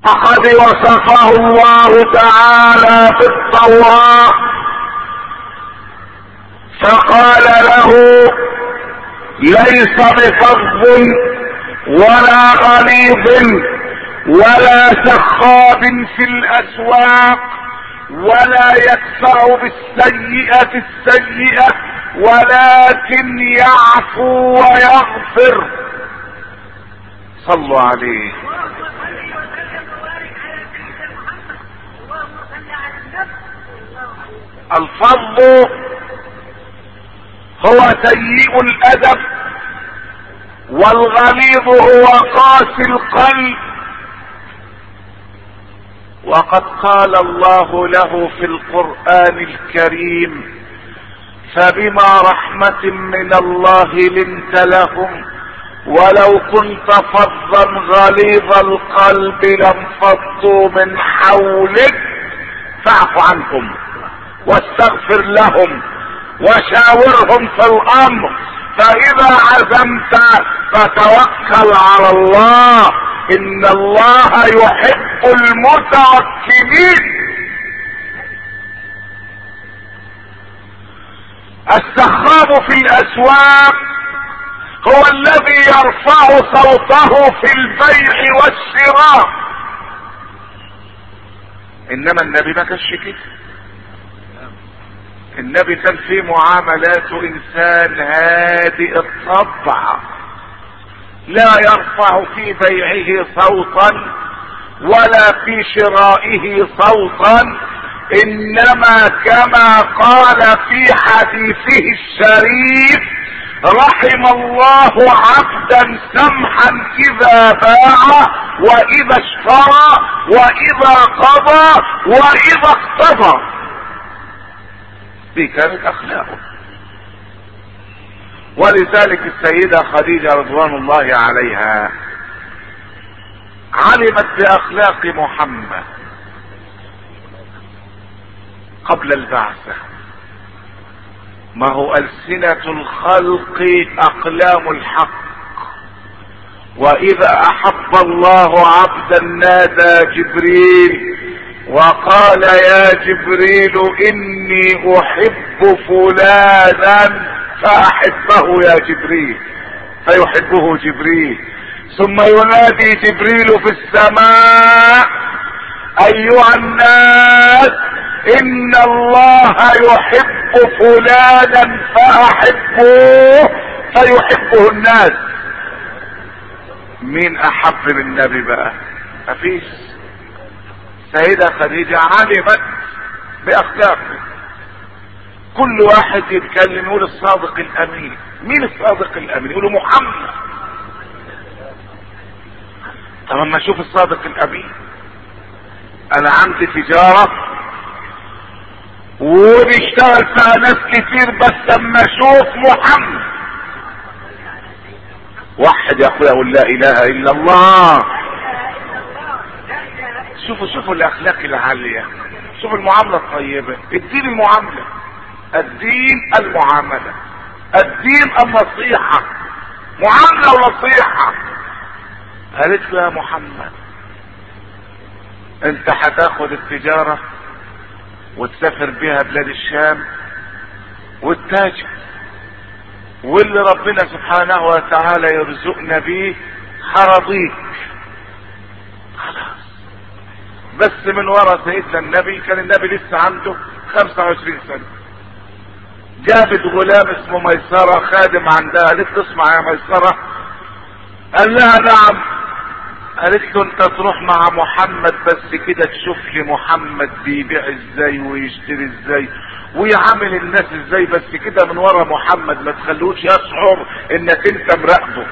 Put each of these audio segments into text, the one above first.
فقد وصفه الله تعالى في التوراة فقال له ليس بفظ ولا غليظ ولا سخاب في الاسواق ولا يدفع بالسيئة السيئة ولكن يعفو ويغفر صلوا عليه الفضل هو سيء الادب والغليظ هو قاسي القلب وقد قال الله له في القرآن الكريم فبما رحمة من الله لنت لهم ولو كنت فظا غليظ القلب لانفضوا من حولك فاعف عنهم واستغفر لهم وشاورهم في الامر فاذا عزمت فتوكل على الله ان الله يحب المتوكلين السخاب في الاسواق هو الذي يرفع صوته في البيع والشراء انما النبي ما كانش كده النبي كان في معاملاته انسان هادئ الطبع لا يرفع في بيعه صوتا ولا في شرائه صوتا انما كما قال في حديثه الشريف رحم الله عبدا سمحا اذا باع واذا اشترى واذا قضى واذا اقتضى دي كانت اخلاقه ولذلك السيدة خديجة رضوان الله عليها علمت باخلاق محمد قبل البعثة ما هو ألسنة الخلق أقلام الحق وإذا أحب الله عبدا نادى جبريل وقال يا جبريل إني أحب فلانا فأحبه يا جبريل فيحبه جبريل ثم ينادي جبريل في السماء أيها الناس ان الله يحب فلانا فاحبوه فيحبه الناس مين احب للنبي بقى مفيش سيدة خديجة علمت باخلاقه كل واحد يتكلم يقول الصادق الامين مين الصادق الامين يقولوا محمد طب اما اشوف الصادق الامين انا عندي تجاره وبيشتغل فيها ناس كتير بس اما اشوف محمد وحد يا اخويا اقول لا اله الا الله شوفوا شوفوا الاخلاق العالية شوفوا المعاملة الطيبة الدين المعاملة الدين المعاملة الدين النصيحة معاملة ونصيحة قالت له يا محمد انت هتاخد التجارة وتسافر بيها بلاد الشام والتاجر واللي ربنا سبحانه وتعالى يرزقنا بيه هرضيك خلاص بس من ورا سيدنا النبي كان النبي لسه عنده 25 سنة جابت غلام اسمه ميسرة خادم عندها قالت له اسمع يا ميسرة قال لها نعم قالت له انت تروح مع محمد بس كده تشوف لي محمد بيبيع ازاي ويشتري ازاي ويعامل الناس ازاي بس كده من ورا محمد ما تخلوش يشعر انك انت مراقبه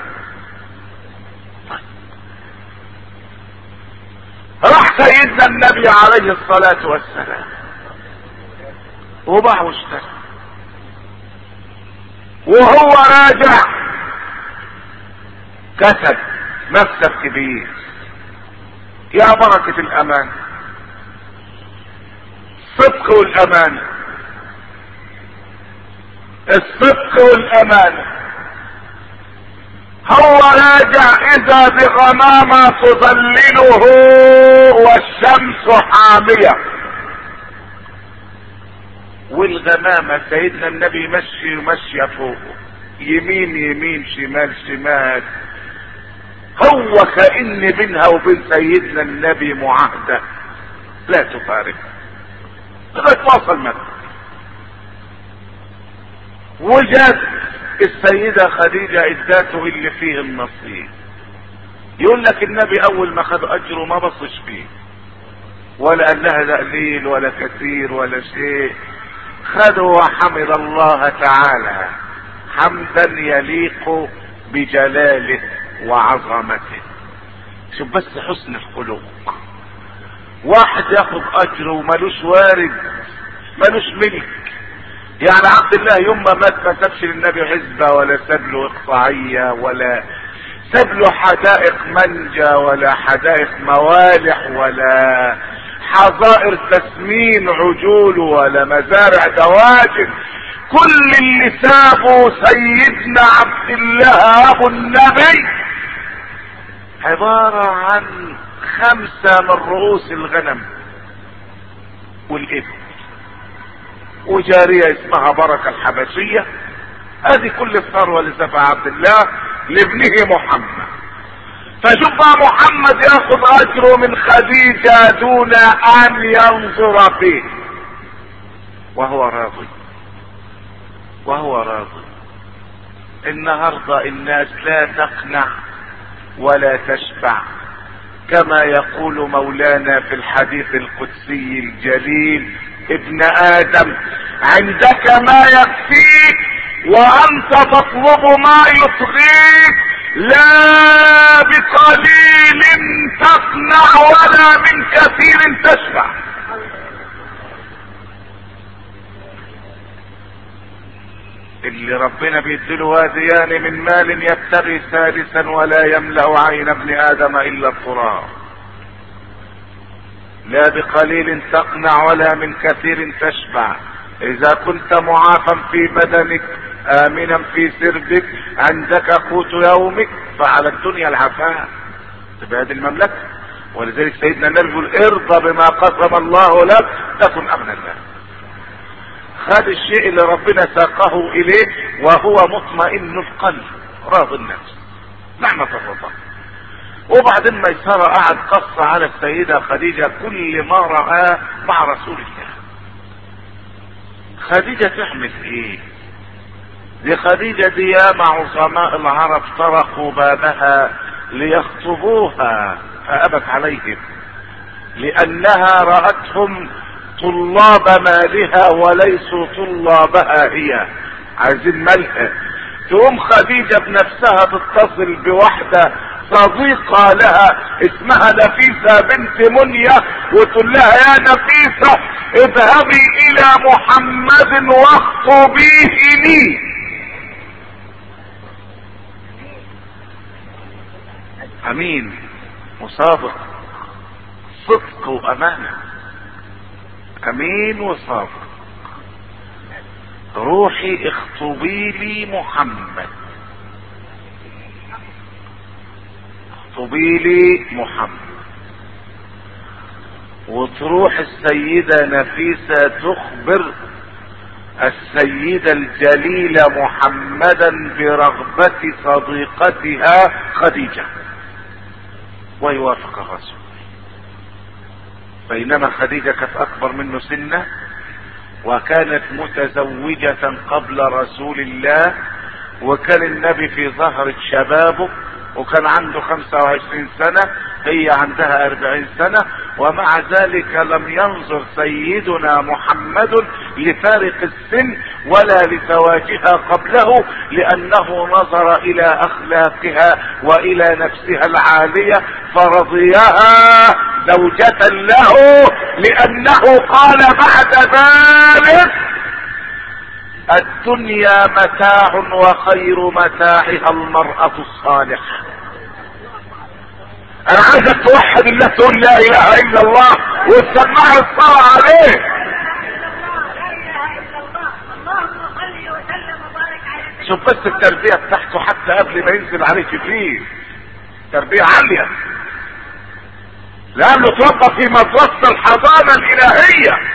راح سيدنا النبي عليه الصلاة والسلام وباع واشترى وهو راجع كسب مكسب كبير يا بركة الأمان الصدق والأمانة الصدق والأمانة هو راجع إذا بغمامة تظلله والشمس حامية والغمامة سيدنا النبي يمشي يمشي فوقه يمين يمين شمال شمال هو كأن بينها وبين سيدنا النبي معاهدة لا تفارق لغاية ما وصل مكة وجد السيدة خديجة اداته اللي فيه النصيب يقول لك النبي اول ما خد اجره ما بصش فيه ولا قال لها لا قليل ولا كثير ولا شيء خده وحمد الله تعالى حمدا يليق بجلاله وعظمته شوف بس حسن الخلق واحد ياخد اجر ومالوش وارد مالوش ملك يعني عبد الله يوم ما مات ما سابش للنبي حزبة ولا ساب له اقطاعية ولا ساب له حدائق منجا ولا حدائق موالح ولا حظائر تسمين عجول ولا مزارع دواجن كل اللي سابه سيدنا عبد الله ابو النبي عبارة عن خمسة من رؤوس الغنم والإبل وجارية اسمها بركة الحبشية هذه كل الثروة اللي سابها عبد الله لابنه محمد فشوف بقى محمد ياخذ اجره من خديجة دون ان ينظر فيه وهو راضي وهو راضي النهاردة الناس لا تقنع ولا تشبع كما يقول مولانا في الحديث القدسي الجليل ابن ادم عندك ما يكفيك وانت تطلب ما يطغيك لا بقليل تصنع ولا من كثير تشفع اللي ربنا بيديله واديان من مال يبتغي ثالثا ولا يملا عين ابن ادم الا التراب لا بقليل تقنع ولا من كثير تشبع اذا كنت معافا في بدنك امنا في سربك عندك قوت يومك فعلى الدنيا العفاء تبقى هذه المملكه ولذلك سيدنا النبي يقول ارضى بما قسم الله لك تكن امن الله خد الشيء اللي ربنا ساقه اليه وهو مطمئن القلب راضي النفس نعمة الرضا وبعدين ميسرة قعد قص على السيدة خديجة كل ما رآه مع رسول الله خديجة تعمل ايه دي خديجة دي ياما عظماء العرب طرقوا بابها ليخطبوها فأبت عليهم لأنها رأتهم طلاب مالها وليسوا طلابها هي عايزين مالها تقوم خديجة بنفسها تتصل بواحدة صديقة لها اسمها نفيسة بنت منية وتقول لها يا نفيسة اذهبي الى محمد واخطبيه لي امين وصادق صدق وامانه امين وصادق روحي اخطبي لي محمد اخطبي لي محمد وتروح السيدة نفيسة تخبر السيدة الجليلة محمدا برغبة صديقتها خديجة ويوافق الرسول بينما خديجة كانت اكبر منه سنة وكانت متزوجة قبل رسول الله وكان النبي في ظهرة شبابه وكان عنده 25 سنة هي عندها 40 سنة ومع ذلك لم ينظر سيدنا محمد لفارق السن ولا لزواجها قبله لانه نظر الى اخلاقها والى نفسها العالية فرضيها زوجة له لانه قال بعد ذلك الدنيا متاع وخير متاعها المرأة الصالحة انا عايزك توحد الله تقول لا اله الا الله وتسمع الصلاة عليه شوف بس التربية بتاعته حتى قبل ما ينزل عليه جبريل تربية عالية لانه اتربى في مدرسة الحضانة الالهية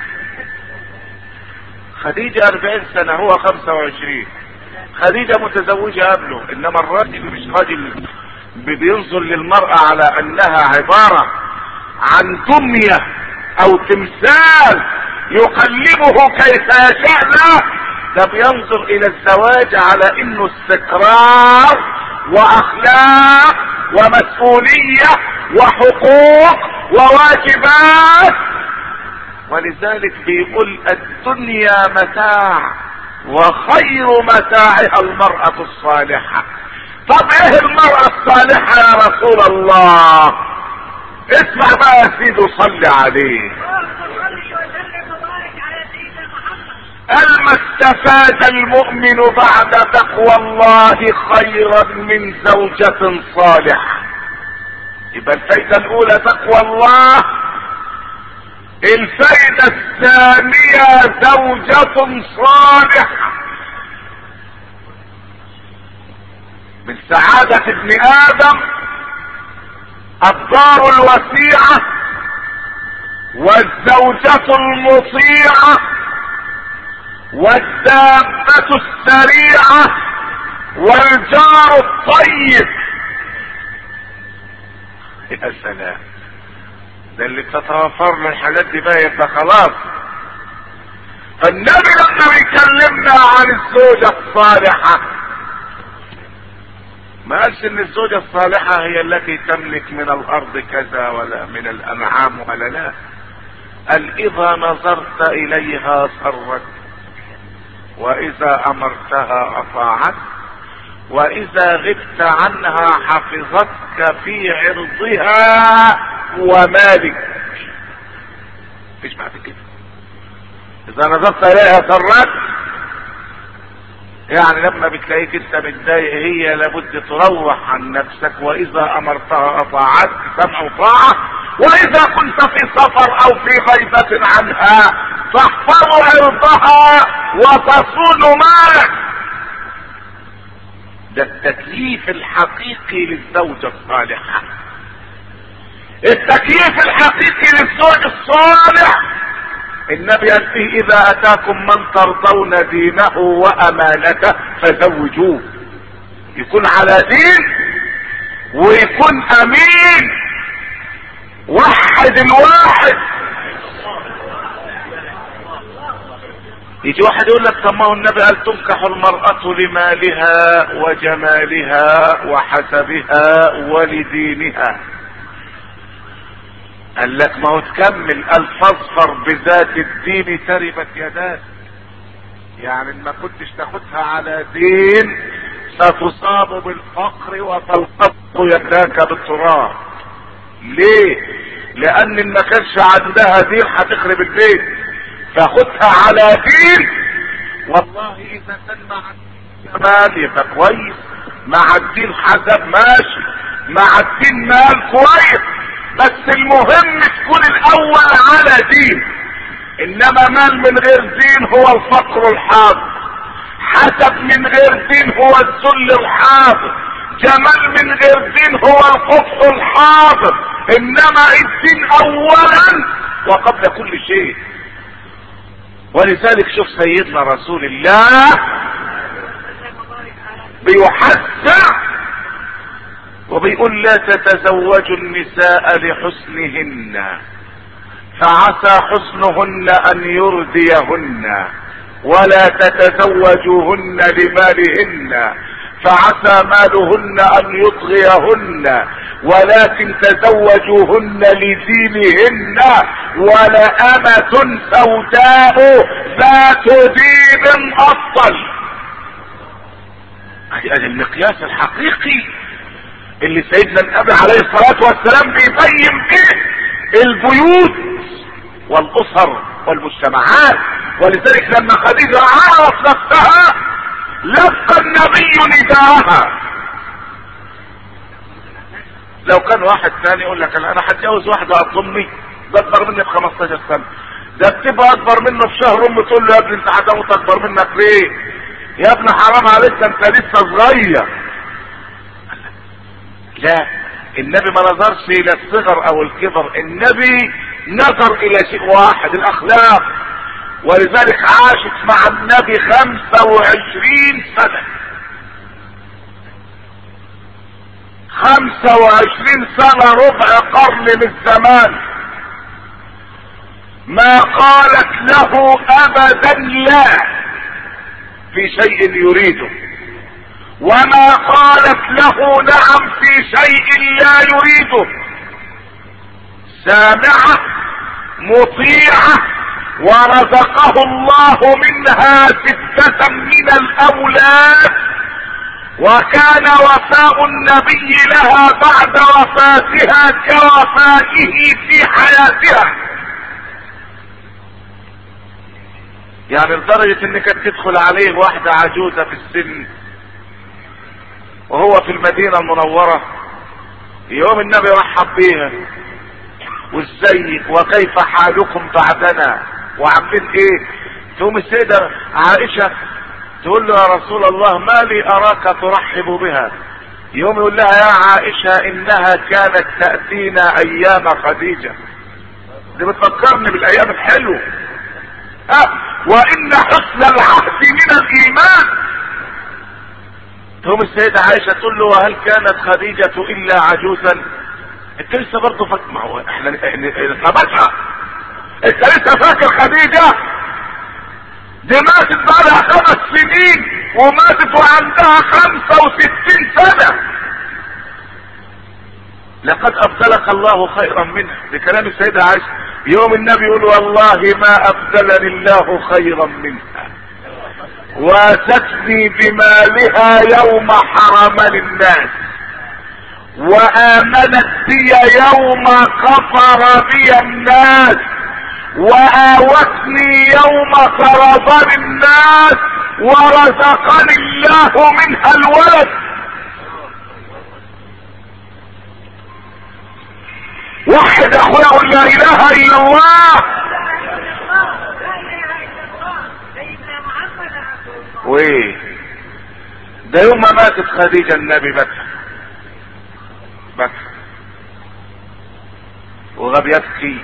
خديجة اربعين سنة هو خمسة وعشرين خديجة متزوجة قبله انما الراجل مش راجل بينظر للمرأة على انها عبارة عن دمية او تمثال يقلبه كيف يشاء لا ده بينظر الى الزواج على انه استقرار واخلاق ومسؤولية وحقوق وواجبات ولذلك بيقول الدنيا متاع وخير متاعها المرأة الصالحة طب ايه المرأة الصالحة يا رسول الله اسمع بقى يا سيدي وصلي عليه قال ما استفاد المؤمن بعد تقوى الله خيرا من زوجة صالحة يبقى الفايدة الاولى تقوى الله الفايدة الثانية زوجة صالحة من سعادة ابن ادم الدار الوسيعة والزوجة المطيعة والدابة السريعة والجار الطيب يا سلام ده اللي تتوفر له الحاجات دي بقى يبقى خلاص فالنبي لما بيكلمنا عن الزوجة الصالحة ما قالش ان الزوجة الصالحة هي التي تملك من الارض كذا ولا من الانعام ولا لا قال اذا نظرت اليها سرت واذا امرتها اطاعت واذا غبت عنها حفظتك في عرضها ومالك مفيش بعد كده اذا نظرت اليها سرت يعني لما بتلاقيك انت متضايق هي لابد تروح عن نفسك واذا امرتها اطاعتك سمع وطاعه واذا كنت في سفر او في غيبة عنها تحفظ عرضها وتصون مالك ده التكليف الحقيقي للزوجة الصالحة التكليف الحقيقي للزوج الصالح النبي قال فيه اذا اتاكم من ترضون دينه وامانته فزوجوه يكون على دين ويكون امين وحد الواحد يجي واحد يقول لك طب ما هو النبي قال تنكح المرأة لمالها وجمالها وحسبها ولدينها قال لك ما هو تكمل قال فاظفر بذات الدين تربت يداك يعني ما كنتش تاخدها على دين ستصاب بالفقر وتلقط يداك بالتراب ليه لان ان ما كانش عندها دين هتخرب البيت فخدها على دين والله اذا كان مع الدين يبقى كويس مع الدين حسب ماشي مع الدين مال كويس بس المهم تكون الاول على دين انما مال من غير دين هو الفقر الحاضر حسب من غير دين هو الذل الحاضر جمال من غير دين هو القبح الحاضر انما الدين اولا وقبل كل شيء ولذلك شوف سيدنا رسول الله بيحث وبيقول لا تتزوجوا النساء لحسنهن فعسى حسنهن ان يرديهن ولا تتزوجوهن لمالهن فعسى مالهن ان يطغيهن ولكن تزوجوهن لدينهن ولأمة سوداء ذات دين افضل هذا المقياس الحقيقي اللي سيدنا النبي عليه الصلاة والسلام بيبين به البيوت والاسر والمجتمعات ولذلك لما خديجة عرف نفسها لبى النبي نداءها لو كان واحد ثاني يقول لك انا هتجوز واحدة اضمني ده اكبر مني ب 15 سنة ده بتبقى اكبر منه في شهر امه تقول له يا ابني انت هتموت اكبر منك ليه يا ابني حرام عليك ده انت لسه صغير لا النبي ما نظرش الى الصغر او الكبر النبي نظر الى شيء واحد الاخلاق ولذلك عاشت مع النبي خمسة وعشرين سنة خمسة وعشرين سنة ربع قرن من الزمان ما قالت له ابدا لا في شيء يريده وما قالت له نعم في شيء لا يريده سامعة مطيعة ورزقه الله منها ستة من الاولاد وكان وفاء النبي لها بعد وفاتها كوفائه في حياتها يعني لدرجة انك تدخل عليه واحدة عجوزة في السن وهو في المدينة المنورة يوم النبي رحب بيها وازيك وكيف حالكم بعدنا وعاملين ايه تقوم السيدة عائشة تقول له يا رسول الله ما لي اراك ترحب بها يوم يقول لها يا عائشة انها كانت تأتينا ايام خديجة دي بتفكرني بالايام الحلوة أه وان حسن العهد من الايمان تقوم السيدة عائشة تقول له وهل كانت خديجة الا عجوزا انت لسه برضه فاكر ما هو احنا ثبتها انت لسه فاكر خديجة دي ماتت بعدها خمس سنين وماتت وعندها خمسة وستين سنة لقد ابدلك الله خيرا منها بكلام السيدة عائشة يوم النبي يقول والله ما ابدلني الله خيرا منها واتتني بمالها يوم حرمني الناس وامنت بي يوم كفر بي الناس واوتني يوم طردني الناس ورزقني الله منها الولد وحد اخويا قل لا اله الا الله وايه ده يوم ما ماتت خديجة النبي بكى بكى وغاب يبكي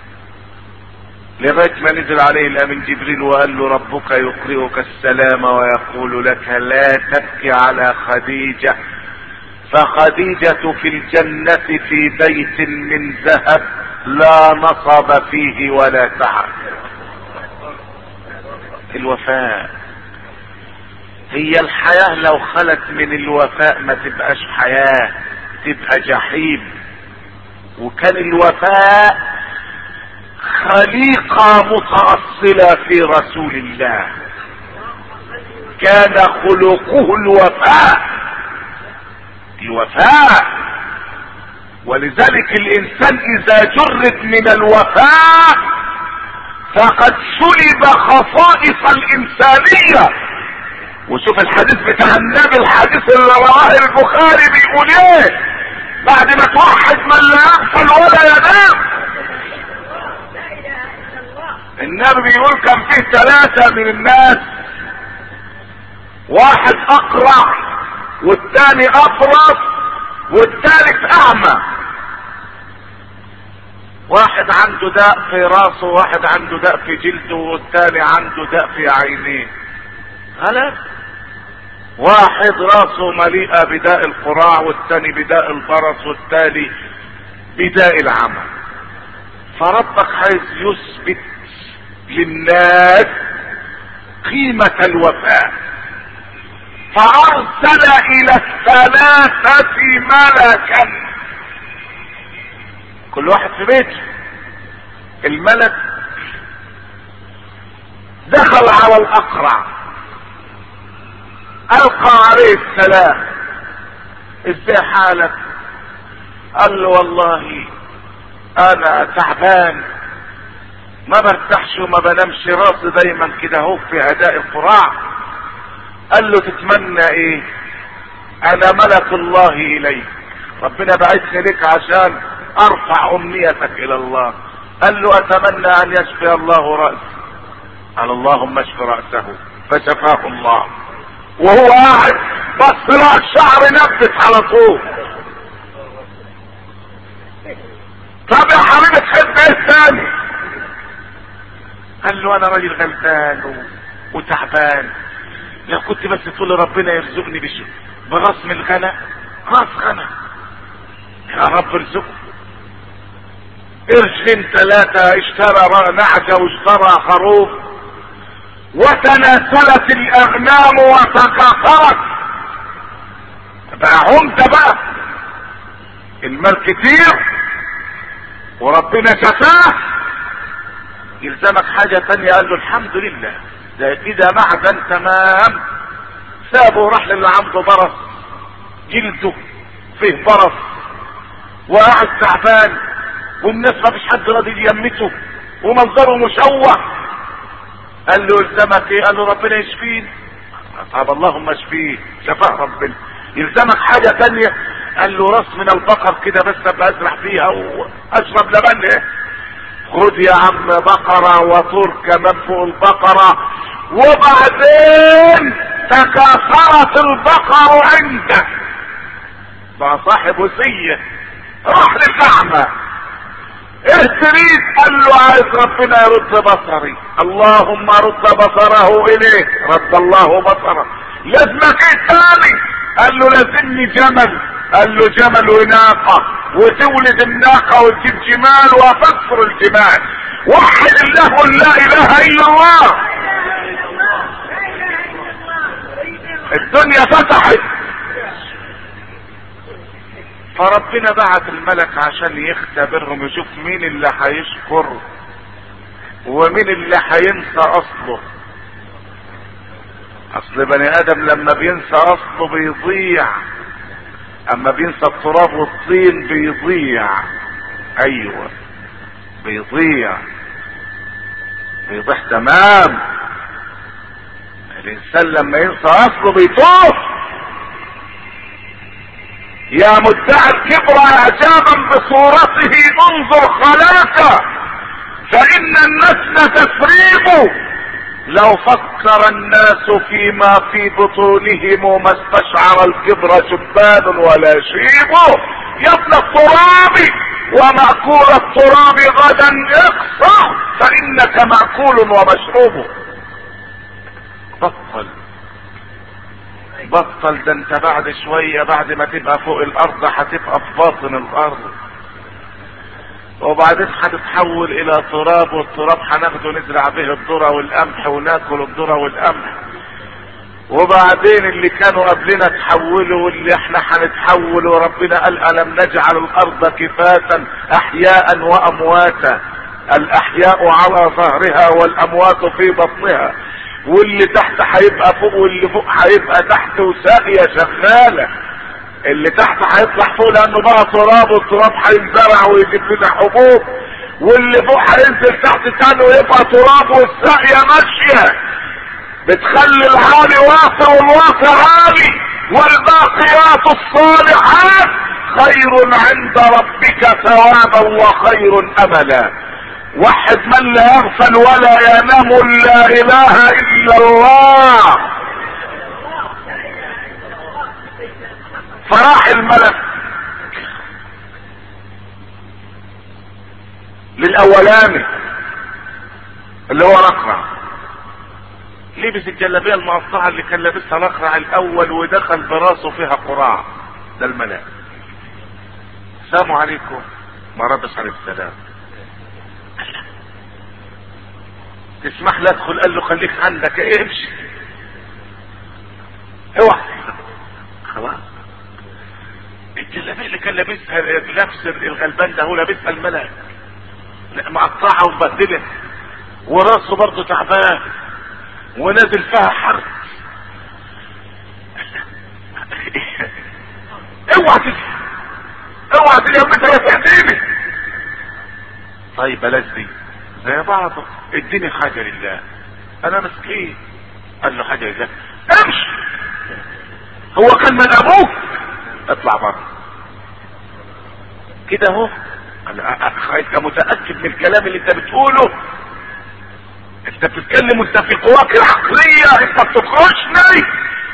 لغاية ما نزل عليه الامين جبريل وقال له ربك يقرئك السلام ويقول لك لا تبكي على خديجة فخديجة في الجنة في بيت من ذهب لا نصب فيه ولا تعب الوفاء هي الحياة لو خلت من الوفاء ما تبقاش حياة تبقى جحيم وكان الوفاء خليقة متأصلة في رسول الله كان خلقه الوفاء الوفاء ولذلك الانسان اذا جرد من الوفاء فقد سلب خصائص الانسانيه وشوف الحديث بتاع النبي الحديث اللي رواه البخاري بيقول ايه بعد ما توحد من لا يغفل ولا ينام النبي بيقول كان فيه ثلاثة من الناس واحد اقرع والتاني اطرف والثالث اعمى واحد عنده داء في راسه واحد عنده داء في جلده والتاني عنده داء في عينيه هلا واحد راسه مليئة بداء القراع والثاني بداء البرص والتالي بداء العمى فربك عايز يثبت للناس قيمة الوفاء فارسل الى الثلاثة ملكا كل واحد في بيته الملك دخل على الاقرع القى عليه السلام ازاي حالك قال له والله انا تعبان ما برتاحش وما بنامش راسي دايما كده اهو في اداء القراع قال له تتمنى ايه انا ملك الله اليك ربنا بعثني لك عشان ارفع امنيتك الى الله قال له اتمنى ان يشفي الله رأسي قال اللهم اشف رأسه فشفاه الله وهو قاعد بص له الشعر نبت على طول طب يا حبيبي تحب ايه تاني قال له انا راجل غلبان و... وتعبان لو كنت بس تقول ربنا يرزقني بش براس من الغنى راس غنى يا رب ارزقه قرشين ثلاثة اشترى نعجة واشترى خروف وتناسلت الاغنام وتكاثرت بقى عمدة بقى المال كتير وربنا شفاه يلزمك حاجة تانية قال له الحمد لله ده كده معدن تمام سابه راح للي عنده برص جلده فيه برص وقاعد تعبان والناس ما فيش حد راضي يمته ومنظره مشوه قال له يلزمك ايه قال له ربنا يشفيني طب اللهم اشفيه شفاه ربنا يلزمك حاجة تانية قال له راس من البقر كده بس ابقى ازرع فيها واشرب لبن ايه خد يا عم بقرة وطور كمان فوق البقرة وبعدين تكاثرت البقر عنده بقى صاحب وسية راح للأعمى ايه تريد قال له عايز ربنا يرد بصري اللهم رد بصره اليك رد الله بصره لازمك ايه تاني قال له لازمني جمل قال له جمل وناقة وتولد الناقة وتجيب جمال وتكسر الجمال وحد الله لا اله الا الله الدنيا فتحت فربنا بعت الملك عشان يختبرهم يشوف مين اللي هيشكر ومين اللي هينسى اصله اصل بني ادم لما بينسى اصله بيضيع اما بينسى التراب والطين بيضيع ايوه بيضيع بيضيع تمام الانسان لما ينسى اصله بيطوف يا مدعي الكبر اعجابا بصورته انظر خلاك فان النسل تفريغ لو فكر الناس فيما في بطونهم ما استشعر الكبر شبان ولا شيب يا ابن التراب ومأكول التراب غدا اقصى فانك مأكول ومشروب بطل بطل ده انت بعد شوية بعد ما تبقى فوق الارض هتبقى في باطن الارض وبعدين هتتحول الى تراب والتراب هناخده نزرع به الذرة والقمح وناكل الذرة والقمح وبعدين اللي كانوا قبلنا تحولوا واللي احنا هنتحول وربنا قال الم نجعل الارض كفاتا احياء وامواتا الاحياء على ظهرها والاموات في بطنها واللي تحت هيبقى فوق واللي فوق هيبقى تحت وساقية شغالة اللي تحت هيطلع فوق لانه بقى تراب والتراب هينزرع ويجيب لنا حبوب واللي فوق هينزل تحت تاني ويبقى تراب والساقية ماشية بتخلي العالي واطي والواطي عالي والباقيات الصالحات خير عند ربك ثوابا وخير املا وحد من لا يغفل ولا ينام لا اله الا الله فراح الملك للاولاني اللي هو الاقرع لبس الجلابيه المقطعه اللي كان لابسها الاقرع الاول ودخل براسه فيها قراع ده الملاك السلام عليكم ما ردش عليه السلام تسمح لي ادخل قال له خليك عندك ايه امشي اوعى خلاص الجلابيه اللي كان لابسها لابس الغلبان ده هو لابسها الملك مقطعه ومبهدله وراسه برضه تعبان ونازل فيها حرب اوعى تسمع اوعى تجمدها يا تهديني طيب بلاش دي زي بعض اديني حاجة لله انا مسكين قال له حاجة لله امشي هو كان من ابوك اطلع بره كده اهو انت متأكد من الكلام اللي انت بتقوله انت بتتكلم وانت في قواك العقلية انت بتخرجني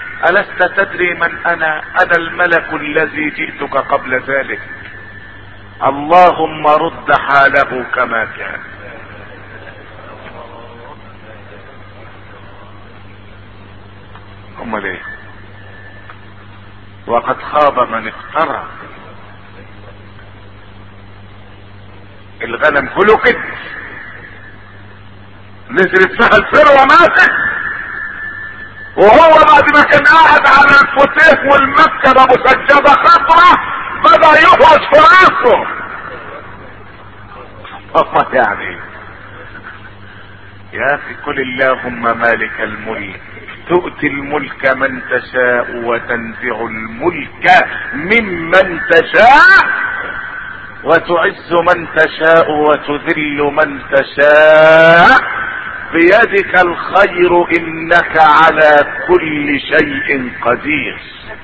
ألست تدري من أنا أنا الملك الذي جئتك قبل ذلك اللهم رد حاله كما كان امال ايه وقد خاب من افترى الغنم هلكت نزلت فيها الفروه ماتت وهو بعد ما كان قاعد على الفتيح والمكتبه مسجده خضراء بدا يفرش في راسه الله يعني يا اخي قل اللهم مالك الملك تؤتي الملك من تشاء وتنزع الملك ممن تشاء وتعز من تشاء وتذل من تشاء بيدك الخير انك على كل شيء قدير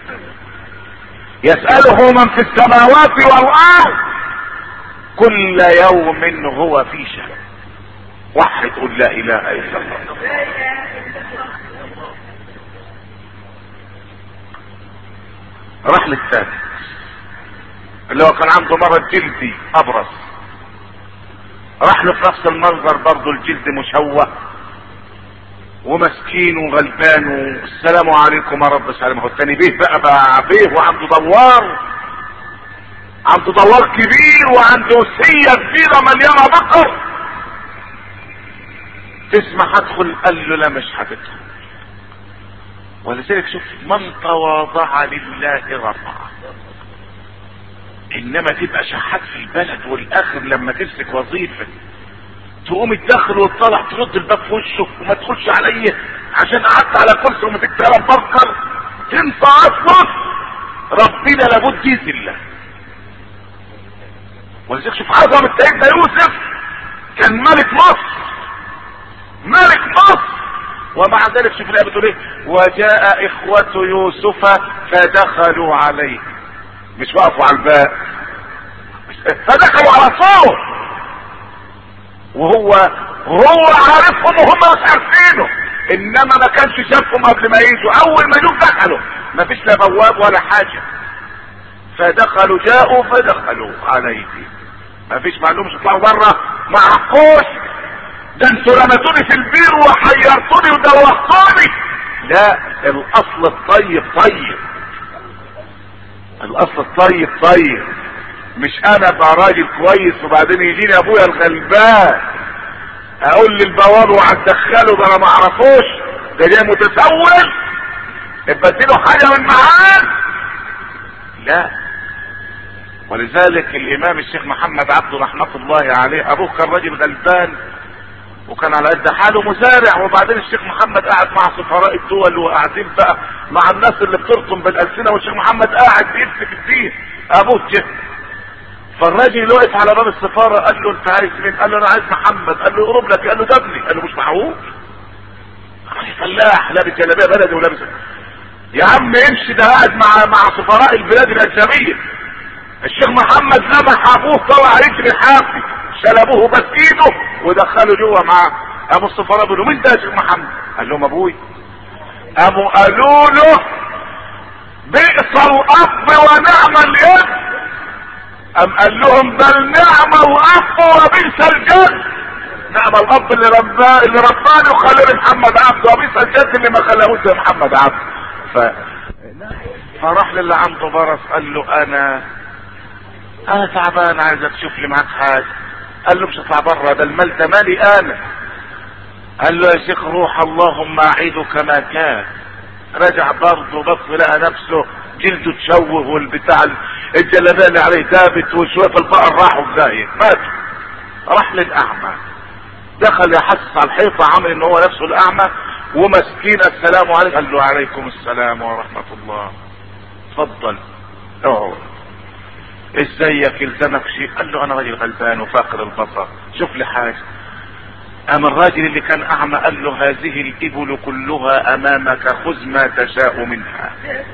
يسأله من في السماوات والارض كل يوم هو في شأن وحد قل لا اله الا الله راح للثاني اللي هو كان عنده مرض جلدي ابرص راح له في نفس المنظر برضه الجلد مشوه ومسكين وغلبان والسلام عليكم يا رب سلامه التاني بيه بقى بقى بيه وعنده دوار عنده دوار كبير وعنده وسية كبيرة مليانة بقر تسمع هدخل قال له لا مش هتدخل ولذلك شوف من تواضع لله رفعه انما تبقى شحات في البلد والاخر لما تمسك وظيفه تقوم تدخل وتطلع ترد الباب في وشه وما تدخلش عليا عشان قعدت على كرسي ومسكت قلم بفكر تنسى اصلا ربنا لابد يذله ولذلك شوف عظمة سيدنا يوسف كان ملك مصر ملك مصر ومع ذلك شوف الايه بتقول ايه وجاء اخوة يوسف فدخلوا عليه مش وقفوا على الباب فدخلوا على طول وهو هو عارفهم وهم مش عارفينه انما ما كانش شافهم قبل ما يجوا اول ما يجوا دخلوا ما فيش لا بواب ولا حاجه فدخلوا جاءوا فدخلوا عليه ما فيش معلوم مش يطلعوا بره ما عرفوش ده انتوا رمتوني في البير وحيرتوني ودوختوني لا الاصل الطيب طيب الاصل الطيب طيب مش انا ابقى راجل كويس وبعدين يجيني ابويا الغلبان اقول للبواب وهتدخله ده انا ما اعرفوش ده جاي متسول ابدله حاجه من معاه لا ولذلك الامام الشيخ محمد عبده رحمه الله عليه ابوه كان راجل غلبان وكان على قد حاله مزارع وبعدين الشيخ محمد قاعد مع سفراء الدول وقاعدين بقى مع الناس اللي بترسم بالالسنه والشيخ محمد قاعد بيمسك الدين ابوه جه فالراجل اللي واقف على باب السفاره قال له انت عايز مين؟ قال له انا عايز محمد قال له يقرب لك قال له ده ابني قال له مش معقول فلاح لابس جلابيه بلدي ولابس يا عم امشي ده قاعد مع مع سفراء البلاد الاجنبيه الشيخ محمد لمح ابوه طلع يجري حافي شال ابوه بس ايده ودخله جوه مع ابو السفراء بيقول له مين ده يا شيخ محمد؟ قال لهم ابوي قاموا قالوا له بئس الاب ونعم الابن ام قال لهم بل نعم الاب وبئس الجد نعم الاب اللي رباه اللي رباني وخلاني محمد عبده وبئس الجد اللي ما خلاهوش زي محمد عبده ف فراح للي عنده برص قال له انا انا تعبان عايزك تشوف لي معاك حاجه قال له مش هطلع بره ده المال ده مالي انا قال له يا شيخ روح اللهم اعيده كما كان رجع برضه بص لقى نفسه جلده تشوه والبتاع الجلابيه اللي عليه دابت وشويه البقر راحوا في داهيه ماتوا راح للاعمى دخل يحسس على الحيطه عامل ان هو نفسه الاعمى ومسكين السلام عليكم قال له عليكم السلام ورحمه الله اتفضل اقعد ازيك يلزمك شيء قال له انا راجل غلبان وفاقد البصر شوف لي حاجه اما الراجل اللي كان اعمى قال له هذه الابل كلها امامك خذ ما تشاء منها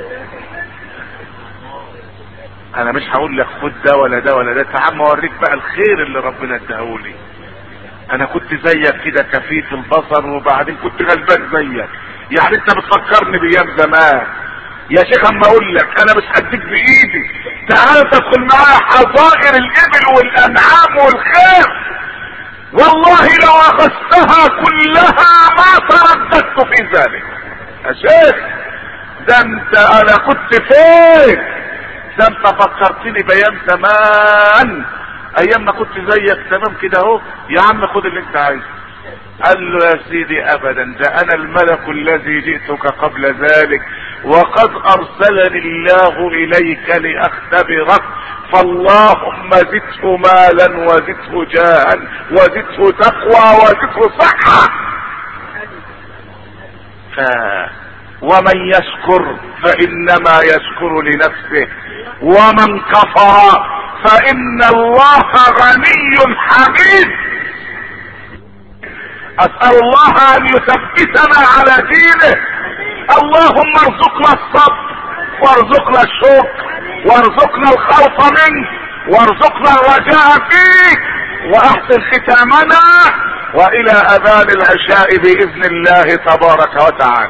انا مش هقول لك خد ده ولا ده ولا ده تعال اوريك بقى الخير اللي ربنا اداهولي انا كنت زيك كده كفيف البصر وبعدين كنت غلبان زيك يعني انت بتفكرني بايام زمان يا شيخ اما اقول لك انا مش هديك بايدي تعال تدخل معايا حظائر الابل والانعام والخير والله لو اخذتها كلها ما ترددت في ذلك يا شيخ ده انت انا كنت فين ده انت فكرتني بايام زمان ايام ما كنت زيك تمام كده اهو يا عم خد اللي انت عايزه قال له يا سيدي ابدا ده انا الملك الذي جئتك قبل ذلك وقد ارسلني الله اليك لاختبرك فاللهم زده مالا وزده جاها وزده تقوى وزده صحة ف... ومن يشكر فانما يشكر لنفسه ومن كفر فان الله غني حميد اسأل الله ان يثبتنا على دينه اللهم ارزقنا الصبر وارزقنا الشكر وارزقنا الخوف منك وارزقنا الرجاء فيك واحسن ختامنا والى اذان العشاء باذن الله تبارك وتعالى